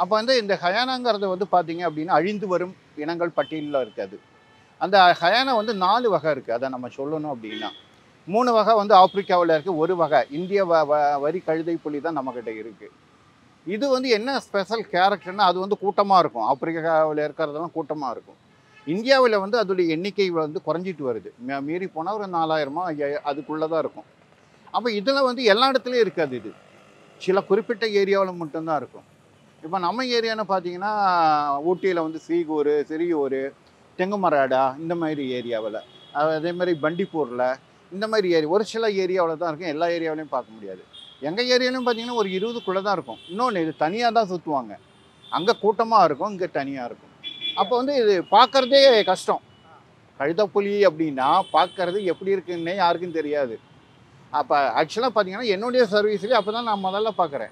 அப்போ வந்து இந்த ஹயானாங்கிறது வந்து பார்த்தீங்க அப்படின்னா அழிந்து வரும் இனங்கள் பட்டியலில் இருக்காது அந்த ஹயானா வந்து நாலு வகை இருக்குது அதை நம்ம சொல்லணும் அப்படின்னா மூணு வகை வந்து ஆப்பிரிக்காவில் இருக்குது ஒரு வகை இந்திய வ வ- வரி கழுதை புலி தான் நம்மக்கிட்ட இருக்குது இது வந்து என்ன ஸ்பெஷல் கேரக்டர்னா அது வந்து கூட்டமாக இருக்கும் ஆப்பிரிக்காவில் இருக்கிறதெல்லாம் கூட்டமாக இருக்கும் இந்தியாவில் வந்து அதோடைய எண்ணிக்கை வந்து குறைஞ்சிட்டு வருது மீ- மீறி போனால் ஒரு நாலாயிரமா ஐயாயிரம் அதுக்குள்ளே தான் இருக்கும் அப்போ இதில் வந்து எல்லா இடத்துலையும் இருக்காது இது சில குறிப்பிட்ட ஏரியாவில் மட்டும்தான் இருக்கும் இப்போ நம்ம ஏரியான்னு பார்த்தீங்கன்னா ஊட்டியில் வந்து சீகூர் சிறியூர் தெங்குமராடா இந்த மாதிரி ஏரியாவில் அதே மாதிரி பண்டிப்பூரில் இந்த மாதிரி ஏரியா ஒரு சில ஏரியாவில் தான் இருக்கும் எல்லா ஏரியாவிலையும் பார்க்க முடியாது எங்கள் ஏரியாலையும் பார்த்தீங்கன்னா ஒரு இருபதுக்குள்ளே தான் இருக்கும் இன்னொன்று இது தனியாக தான் சுற்றுவாங்க அங்கே கூட்டமாக இருக்கும் இங்கே தனியாக இருக்கும் அப்போ வந்து இது பார்க்கறதே கஷ்டம் கழுதப்புலி அப்படின்னா பார்க்கறது எப்படி இருக்குன்னே யாருக்கும் தெரியாது அப்போ ஆக்சுவலாக பார்த்தீங்கன்னா என்னுடைய சர்வீஸ்லேயே அப்போ தான் நான் முதல்ல பார்க்குறேன்